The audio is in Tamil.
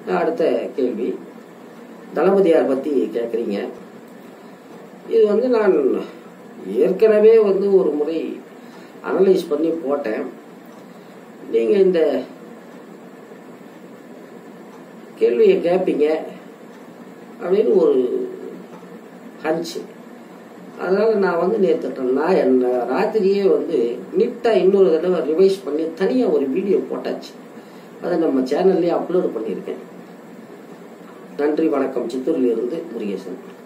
அடுத்த கேள்வி தளபதியார் பற்றி கேட்குறீங்க இது வந்து நான் ஏற்கனவே வந்து ஒரு முறை அனலைஸ் பண்ணி போட்டேன் நீங்கள் இந்த கேள்வியை கேட்பீங்க அப்படின்னு ஒரு ஹன்ச்சு அதனால நான் வந்து நேற்று நான் என்ன ராத்திரியே வந்து நீட்டாக இன்னொரு தடவை ரிவைஸ் பண்ணி தனியாக ஒரு வீடியோ போட்டாச்சு அதை நம்ம சேனல்லே அப்லோடு பண்ணியிருக்கேன் நன்றி வணக்கம் சித்தூரில் இருந்து முருகேசன்